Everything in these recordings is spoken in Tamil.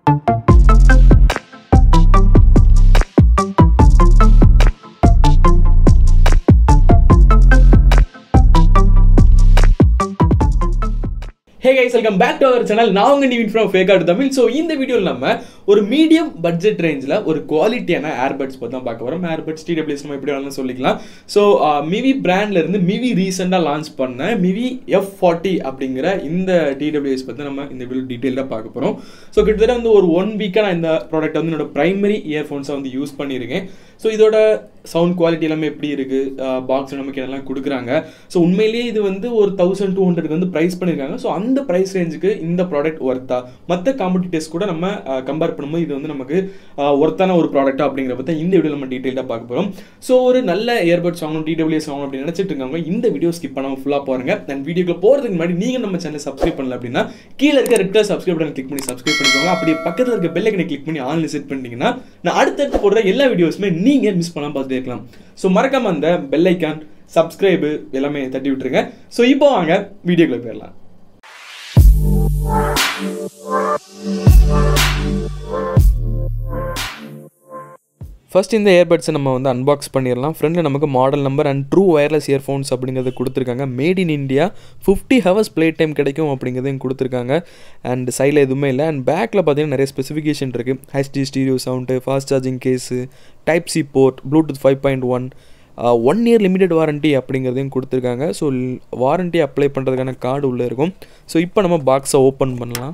hey guys welcome back to our channel நான் உங்க நிவின் ஃப்ரம் ஃபேகாட் தமிழ் ஸோ இந்த வீடியோவில் நம்ம ஒரு மீடியம் பட்ஜெட் ரேஞ்சில் ஒரு குவாலிட்டியான ஏர்பட்ஸ் பற்றி தான் பார்க்க வரோம் ஏர்பட்ஸ் டிடபிள்யூஎஸ் நம்ம எப்படி வேணாலும் சொல்லிக்கலாம் ஸோ மிவி பிராண்ட்ல இருந்து மிவி ரீசெண்டாக லான்ச் பண்ண மிவி எஃப் ஃபார்ட்டி அப்படிங்கிற இந்த டிடபிள்யூஎஸ் பற்றி நம்ம இந்த வீடியோ டீட்டெயிலாக பார்க்க போகிறோம் ஸோ கிட்டத்தட்ட வந்து ஒரு ஒன் வீக்காக நான் இந்த ப்ராடக்ட் வந்து என்னோட ப்ரைமரி இயர்ஃபோன்ஸை வந்து யூஸ் பண்ணியிருக்கேன் ஸோ இதோட சவுண்ட் குவாலிட்டி எல்லாமே எப்படி இருக்குது பாக்ஸ் நமக்கு எல்லாம் கொடுக்குறாங்க ஸோ உண்மையிலேயே இது வந்து ஒரு தௌசண்ட் டூ ஹண்ட்ரட்க்கு வந்து ப்ரைஸ் பண்ணியிருக்காங்க ஸோ அந்த ப்ரைஸ் ரேஞ்சுக்கு இந்த ப்ராடக்ட் ஒர்த்தா மற்ற காம்படிட்டர்ஸ் கூட நம்ம கம்பேர் பண்ணும்போது இது வந்து நமக்கு ஒர்த்தான ஒரு ப்ராடக்ட்டா அப்படிங்கிற பற்றி இந்த வீடியோ நம்ம டீட்டெயிலாக பார்க்க போகிறோம் ஸோ ஒரு நல்ல இயர்பட்ஸ் வாங்கணும் டிடபிள்யூஎஸ் வாங்கணும் அப்படின்னு நினச்சிட்டு இருக்காங்க இந்த வீடியோ ஸ்கிப் பண்ணாமல் ஃபுல்லாக பாருங்க அண்ட் வீடியோக்கு போகிறதுக்கு முன்னாடி நீங்கள் நம்ம சேனல் சப்ஸ்கிரைப் பண்ணல அப்படின்னா கீழே இருக்க red colour subscribe button click பண்ணி சப்ஸ்கிரைப் பண்ணிக்கோங்க அப்படியே பக்கத்தில் இருக்க பெல் ஐக்கனை கிளிக் பண்ணி ஆன்லைன் செட் பண்ணிட்டீங்கன்னா நான் அடுத்தடுத்து போடுற எல்லா வீடியோஸுமே நீங்கள் மிஸ் பண்ணாமல் பார்த்துட்டே இருக்கலாம் ஸோ மறக்காம அந்த பெல் ஐக்கான் சப்ஸ்கிரைபு எல்லாமே தட்டி விட்டுருங்க ஸோ இப்போ வாங்க வீடியோக்குள்ள போயிடலாம் ஃபர்ஸ்ட் இந்த இயர்பட்ஸை நம்ம வந்து அன்பாக்ஸ் பண்ணிடலாம் ஃப்ரெண்டில் நமக்கு model number and true wireless earphones அப்படிங்கிறத கொடுத்துருக்காங்க made in India fifty hours play time கிடைக்கும் அப்படிங்கிறதையும் கொடுத்துருக்காங்க அண்ட் சைடில் எதுவுமே இல்லை அண்ட் பேக்கில் பார்த்தீங்கன்னா நிறைய ஸ்பெசிஃபிகேஷன் இருக்குது HD stereo sound fast charging case type C port Bluetooth five point one one year limited warranty அப்படிங்கிறதையும் கொடுத்துருக்காங்க ஸோ வாரண்ட்டி அப்ளை பண்ணுறதுக்கான கார்டு உள்ளே இருக்கும் ஸோ இப்போ நம்ம பாக்ஸை ஓப்பன் பண்ணலாம்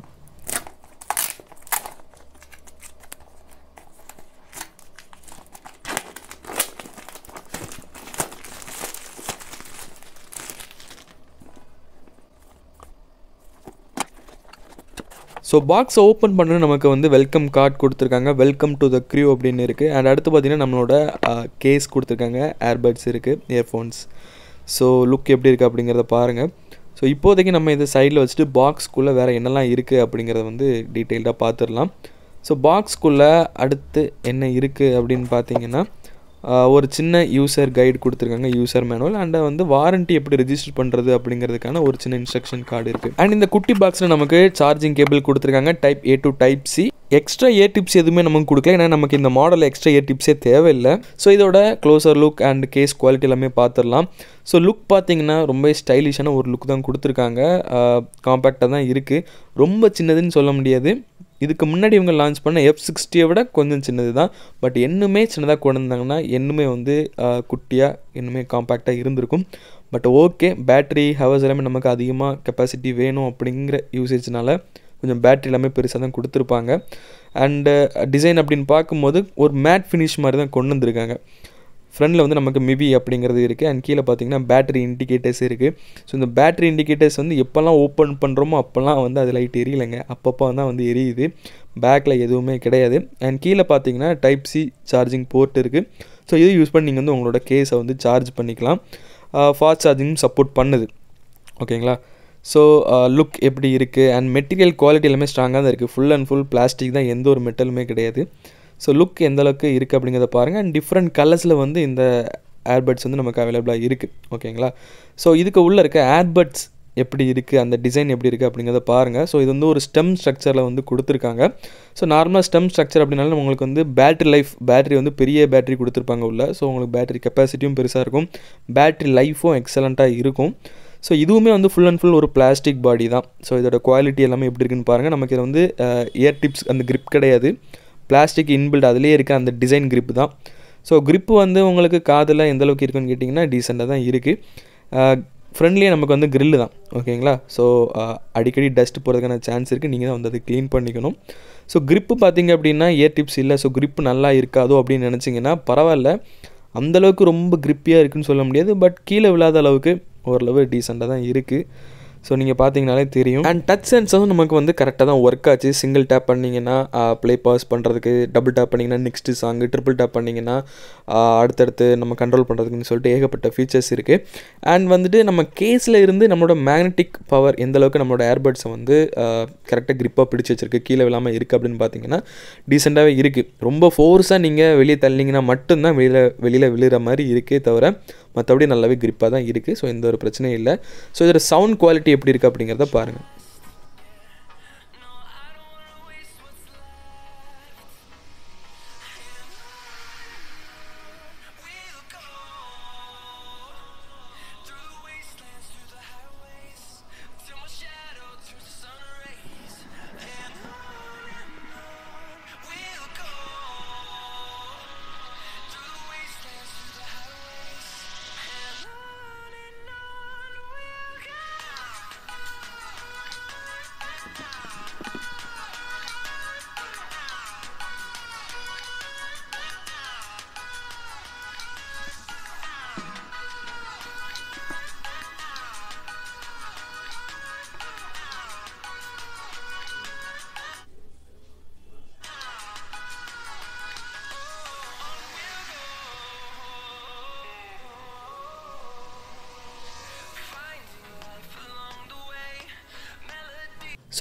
ஸோ பாக்ஸை ஓப்பன் பண்ண நமக்கு வந்து வெல்கம் கார்டு கொடுத்துருக்காங்க வெல்கம் டு த க்ரியூ அப்படின்னு இருக்குது அண்ட் அடுத்து பார்த்திங்கன்னா நம்மளோட கேஸ் கொடுத்துருக்காங்க ஏர்பட்ஸ் இருக்குது இயர்ஃபோன்ஸ் ஸோ லுக் எப்படி இருக்குது அப்படிங்கிறத பாருங்கள் ஸோ இப்போதைக்கு நம்ம இதை சைடில் வச்சுட்டு பாக்ஸ்க்குள்ளே வேறு என்னெல்லாம் இருக்குது அப்படிங்கிறத வந்து டீட்டெயில்டாக பார்த்துடலாம் ஸோ பாக்ஸ்க்குள்ளே அடுத்து என்ன இருக்குது அப்படின்னு பார்த்தீங்கன்னா ஒரு சின்ன யூசர் கைடு கொடுத்துருக்காங்க யூசர் மேனுவல் அண்ட் வந்து வாரண்ட்டி எப்படி ரிஜிஸ்டர் பண்ணுறது அப்படிங்கிறதுக்கான ஒரு சின்ன இன்ஸ்ட்ரக்ஷன் கார்டு இருக்குது அண்ட் இந்த குட்டி பாக்ஸில் நமக்கு சார்ஜிங் கேபிள் கொடுத்துருக்காங்க type A to type C extra ear tips எதுவுமே நமக்கு கொடுக்கல ஏன்னா நமக்கு இந்த மாடல் எக்ஸ்ட்ரா ஏர் டிப்ஸே தேவையில்லை ஸோ இதோட closer look and case quality எல்லாமே பார்த்துடலாம் ஸோ லுக் பார்த்தீங்கன்னா ரொம்ப ஸ்டைலிஷான ஒரு லுக் தான் கொடுத்துருக்காங்க காம்பேக்டாக தான் இருக்குது ரொம்ப சின்னதுன்னு சொல்ல முடியாது இதுக்கு முன்னாடி இவங்க லான்ச் பண்ண எஃப் சிக்ஸ்டியை விட கொஞ்சம் சின்னது தான் பட் இன்னுமே சின்னதாக கொண்டு வந்தாங்கன்னா இன்னுமே வந்து குட்டியாக இன்னுமே காம்பேக்டாக இருந்திருக்கும் பட் ஓகே பேட்ரி ஹவர்ஸ் எல்லாமே நமக்கு அதிகமாக கெப்பாசிட்டி வேணும் அப்படிங்கிற யூசேஜ்னால கொஞ்சம் பேட்ரி எல்லாமே பெருசாக தான் கொடுத்துருப்பாங்க அண்டு டிசைன் அப்படின்னு பார்க்கும்போது ஒரு மேட் ஃபினிஷ் மாதிரி தான் கொண்டு வந்திருக்காங்க ஃப்ரண்டில் வந்து நமக்கு மிவி அப்படிங்கிறது இருக்குது அண்ட் கீழே பார்த்தீங்கன்னா பேட்டரி இண்டிகேட்டர்ஸ் இருக்குது ஸோ இந்த பேட்டரி இண்டிகேட்டர்ஸ் வந்து எப்போல்லாம் ஓப்பன் பண்ணுறோமோ அப்போல்லாம் வந்து அது லைட் எரியலைங்க அப்பப்போ தான் வந்து எரியுது பேக்கில் எதுவுமே கிடையாது அண்ட் கீழே பார்த்தீங்கன்னா டைப் சி சார்ஜிங் போர்ட் இருக்குது ஸோ இது யூஸ் பண்ணி நீங்கள் வந்து உங்களோட கேஸை வந்து சார்ஜ் பண்ணிக்கலாம் ஃபாஸ்ட் சார்ஜிங் சப்போர்ட் பண்ணுது ஓகேங்களா ஸோ லுக் எப்படி இருக்குது அண்ட் மெட்டீரியல் குவாலிட்டி எல்லாமே ஸ்ட்ராங்காக தான் இருக்குது ஃபுல் அண்ட் ஃபுல் பிளாஸ்டிக் தான் எந்த ஒரு மெட்டலுமே கிடையாது ஸோ லுக் எந்த அளவுக்கு இருக்குது அப்படிங்கிறத பாருங்கள் அண்ட் டிஃப்ரெண்ட் கலர்ஸில் வந்து இந்த ஏர்பட்ஸ் வந்து நமக்கு அவைலபிளாக இருக்குது ஓகேங்களா ஸோ இதுக்கு உள்ளே இருக்க ஏர்பட்ஸ் எப்படி இருக்குது அந்த டிசைன் எப்படி இருக்குது அப்படிங்கிறத பாருங்கள் ஸோ இது வந்து ஒரு ஸ்டெம் ஸ்ட்ரக்சரில் வந்து கொடுத்துருக்காங்க ஸோ நார்மலாக ஸ்டெம் ஸ்ட்ரக்சர் அப்படின்னாலும் உங்களுக்கு வந்து பேட்ரி லைஃப் பேட்ரி வந்து பெரிய பேட்ரி கொடுத்துருப்பாங்க உள்ள ஸோ உங்களுக்கு பேட்ரி கெப்பாசிட்டியும் பெருசாக இருக்கும் பேட்ரி லைஃபும் எக்ஸலண்ட்டாக இருக்கும் ஸோ இதுவுமே வந்து ஃபுல் அண்ட் ஃபுல் ஒரு பிளாஸ்டிக் பாடி தான் ஸோ இதோட குவாலிட்டி எல்லாமே எப்படி இருக்குன்னு பாருங்கள் நமக்கு இதில் வந்து இயர் டிப்ஸ் அந்த கிரிப் கிடையாது பிளாஸ்டிக் இன்பில்ட் அதிலே இருக்க அந்த டிசைன் கிரிப் தான் ஸோ கிரிப்பு வந்து உங்களுக்கு காதில் எந்த அளவுக்கு இருக்குன்னு கேட்டிங்கன்னா டீசெண்டாக தான் இருக்குது ஃப்ரெண்ட்லியே நமக்கு வந்து கிரில்லு தான் ஓகேங்களா ஸோ அடிக்கடி டஸ்ட் போகிறதுக்கான சான்ஸ் இருக்குது நீங்கள் தான் வந்து அதை க்ளீன் பண்ணிக்கணும் ஸோ கிரிப்பு பார்த்தீங்க அப்படின்னா இயர் டிப்ஸ் இல்லை ஸோ கிரிப்பு நல்லா இருக்காதோ அப்படின்னு நினச்சிங்கன்னா பரவாயில்ல அந்தளவுக்கு ரொம்ப கிரிப்பியாக இருக்குன்னு சொல்ல முடியாது பட் கீழே விழாத அளவுக்கு ஓரளவு டீசெண்டாக தான் இருக்குது ஸோ நீங்கள் பார்த்தீங்கனாலே தெரியும் அண்ட் டச் சென்ஸரும் நமக்கு வந்து கரெக்டாக தான் ஒர்க் ஆச்சு சிங்கிள் டேப் பண்ணிங்கன்னா ப்ளே பாஸ் பண்ணுறதுக்கு டபுள் டேப் பண்ணிங்கன்னா நெக்ஸ்ட்டு சாங்கு ட்ரிபிள் டேப் பண்ணிங்கன்னா அடுத்தடுத்து நம்ம கண்ட்ரோல் பண்ணுறதுக்குன்னு சொல்லிட்டு ஏகப்பட்ட ஃபீச்சர்ஸ் இருக்குது அண்ட் வந்துட்டு நம்ம கேஸில் இருந்து நம்மளோட மேக்னெட்டிக் பவர் எந்த அளவுக்கு நம்மளோட ஏர்பட்ஸை வந்து கரெக்டாக க்ரிப்பாக பிடிச்சி வச்சிருக்கு கீழே விழாமல் இருக்குது அப்படின்னு பார்த்தீங்கன்னா டீசெண்டாகவே இருக்குது ரொம்ப ஃபோர்ஸாக நீங்கள் வெளியே தள்ளிங்கன்னா மட்டும்தான் வெளியில் வெளியில் விழுகிற மாதிரி இருக்கே தவிர மற்றபடி நல்லாவே கிரிப்பாக தான் இருக்குது ஸோ எந்த ஒரு பிரச்சனையும் இல்லை ஸோ இதோட சவுண்ட் குவாலிட்டி எப்படி இருக்குது அப்படிங்கிறத பாருங்கள்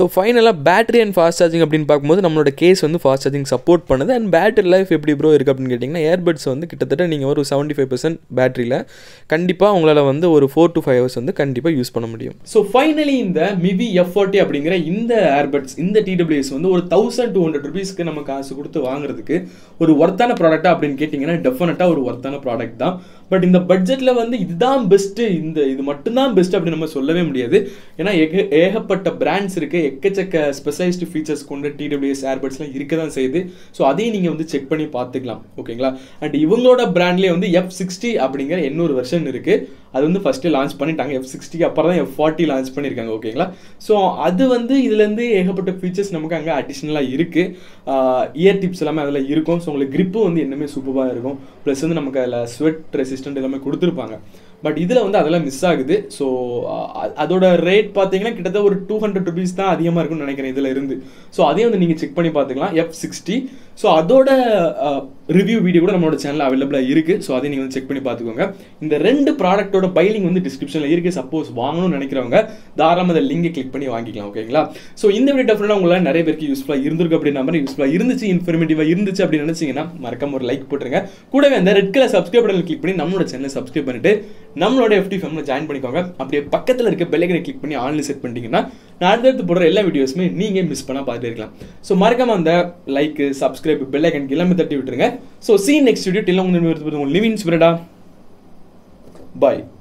ஸோ ஃபைனலாக பேட்டரி அண்ட் ஃபாஸ்ட் சார்ஜிங் அப்படின்னு பார்க்கும்போது நம்மளோட கேஸ் வந்து ஃபாஸ்ட் சார்ஜிங் சப்போர்ட் பண்ணுது அண்ட் பேட்டரி லைஃப் எப்படி ப்ரோ இருக்குது அப்படின்னு கேட்டிங்கன்னா ஏர்பட்ஸ் வந்து கிட்டத்தட்ட நீங்கள் ஒரு செவன்ட்டி ஃபைவ் பர்சன்ட் பேட்டரியில் கண்டிப்பாக உங்களால் வந்து ஒரு ஃபோர் டு ஃபைவ் ஹவர்ஸ் வந்து கண்டிப்பாக யூஸ் பண்ண முடியும் ஸோ ஃபைனலி இந்த மிவி எஃப் ஃபார்ட்டி அப்படிங்கிற இந்த ஏர்பட்ஸ் இந்த டிடபிள்யூஎஸ் வந்து ஒரு தௌசண்ட் டூ ஹண்ட்ரட் ருபீஸ்க்கு நம்ம காசு கொடுத்து வாங்குறதுக்கு ஒரு ஒர்த்தான ப்ராடக்ட்டா அப்படின்னு கேட்டிங்கன்னா டெஃபினட்டாக ஒரு ஒர்த்தான ப்ராடக்ட் தான் பட் இந்த பட்ஜெட்டில் வந்து இதுதான் பெஸ்ட்டு இந்த இது மட்டும்தான் பெஸ்ட் அப்படின்னு நம்ம சொல்லவே முடியாது ஏன்னா ஏக ஏகப்பட்ட பிராண்ட்ஸ் இருக்குது எக்கச்சக்க ஸ்பெஷலைஸ்டு ஃபீச்சர்ஸ் கொண்ட டிடபிள்யூஎஸ் ஏர்பட்ஸ்லாம் இருக்க தான் செய்யுது ஸோ அதையும் நீங்கள் வந்து செக் பண்ணி பார்த்துக்கலாம் ஓகேங்களா அண்ட் இவங்களோட பிராண்ட்லேயே வந்து எஃப் சிக்ஸ்டி அப்படிங்கிற இன்னொரு வெர்ஷன் இருக்குது அது வந்து ஃபஸ்ட்டு லான்ச் பண்ணிட்டாங்க எஃப் சிக்ஸ்டிக்கு அப்புறம் தான் எஃப் ஃபார்ட்டி லான்ச் பண்ணியிருக்காங்க ஓகேங்களா ஸோ அது வந்து இதுலேருந்து ஏகப்பட்ட ஃபீச்சர்ஸ் நமக்கு அங்கே அடிஷ்னலாக இருக்குது இயர் டிப்ஸ் எல்லாமே அதில் இருக்கும் ஸோ உங்களுக்கு grip வந்து இன்னுமே சூப்பராக இருக்கும் ப்ளஸ் வந்து நமக்கு அதில் ஸ்வெட் ரெசிஸ்டன்ட் எல்லாமே கொடுத்துருப்பாங்க பட் இதில் வந்து அதெல்லாம் மிஸ் ஆகுது ஸோ அதோட ரேட் பார்த்தீங்கன்னா கிட்டத்தட்ட ஒரு டூ ஹண்ட்ரட் ருபீஸ் தான் அதிகமாக இருக்கும்னு நினைக்கிறேன் இதில் இருந்து ஸோ அதையும் வந்து நீங்கள் செக் பண்ணி பார்த்துக்கலாம் எஃப் சிக்ஸ்டி ஸோ அதோட ரிவ்யூ வீடியோ கூட நம்மளோட சேனல் அவைலபிளாக இருக்குது ஸோ அதையும் நீங்கள் வந்து செக் பண்ணி பார்த்துக்கோங்க இந்த ரெண்டு ப்ராடக்ட்டோட பைலிங் வந்து டிஸ்கிரிப்ஷனில் இருக்குது சப்போஸ் வாங்கணும்னு நினைக்கிறவங்க தாராளமாக அந்த லிங்கை கிளிக் பண்ணி வாங்கிக்கலாம் ஓகேங்களா ஸோ இந்த வீடியோ டெஃபினட்டாக உங்களால் நிறைய பேருக்கு யூஸ்ஃபுல்லாக இருந்திருக்கு அப்படின்ற மாதிரி யூஸ்ஃபுல்லாக இருந்துச்சு இன்ஃபர்மேட்டிவாக இருந்துச்சு அப்படின்னு நினச்சிங்கன்னா மறக்காம ஒரு லைக் போட்டுருங்க கூடவே அந்த red colour subscribe button click பண்ணி நம்மளோட சேனலை சப்ஸ்கிரைப் பண்ணிட்டு நம்மளோட எஃப்டி ஃபேமில் ஜாயின் பண்ணிக்கோங்க அப்படியே பக்கத்தில் இருக்க பெல்லைக்கனை கிளிக் பண்ணி ஆன்லைன் செட் பண்ணிட்டீங்கன்னா நான் அடுத்தடுத்து போடுற எல்லா வீடியோஸுமே நீங்கள் மிஸ் பண்ணால் பார்த்துட்டு இருக்கலாம் ஸோ மறக்காம அந்த லைக் சப்ஸ்கிரைப் பெல்லைக்கன் எல்லாமே தட்டி விட்டுருங்க ஸோ சி நெக்ஸ்ட் வீடியோ டில்ல உங்களுக்கு லிவிங் ஸ்பிரடா பாய்